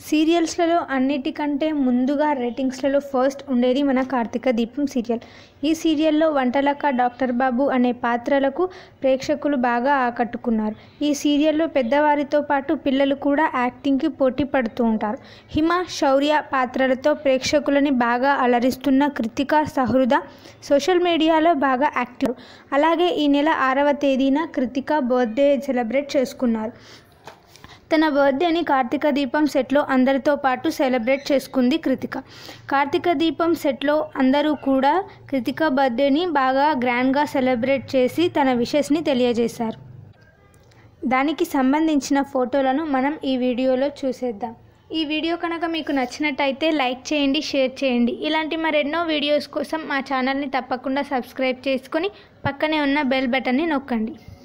సీరియల్స్లలో అన్నిటికంటే ముందుగా రేటింగ్స్లలో ఫస్ట్ ఉండేది మన కార్తీక దీపం సీరియల్ ఈ సీరియల్లో వంటలక్క డాక్టర్ బాబు అనే పాత్రలకు ప్రేక్షకులు బాగా ఆకట్టుకున్నారు ఈ సీరియల్లో పెద్దవారితో పాటు పిల్లలు కూడా యాక్టింగ్కి పోటీ పడుతూ ఉంటారు హిమ శౌర్య పాత్రలతో ప్రేక్షకులని బాగా అలరిస్తున్న కృతిక సహృద సోషల్ మీడియాలో బాగా యాక్టివ్ అలాగే ఈ నెల ఆరవ తేదీన కృతిక బర్త్డే సెలబ్రేట్ చేసుకున్నారు తన బర్త్డేని కార్తీక దీపం సెట్లో అందరితో పాటు సెలబ్రేట్ చేసుకుంది కృతిక కార్తీక దీపం సెట్లో అందరూ కూడా కృతిక బర్త్డేని బాగా గ్రాండ్గా సెలబ్రేట్ చేసి తన విషెస్ని తెలియజేశారు దానికి సంబంధించిన ఫోటోలను మనం ఈ వీడియోలో చూసేద్దాం ఈ వీడియో కనుక మీకు నచ్చినట్టయితే లైక్ చేయండి షేర్ చేయండి ఇలాంటి మరెన్నో వీడియోస్ కోసం మా ఛానల్ని తప్పకుండా సబ్స్క్రైబ్ చేసుకొని పక్కనే ఉన్న బెల్ బటన్ని నొక్కండి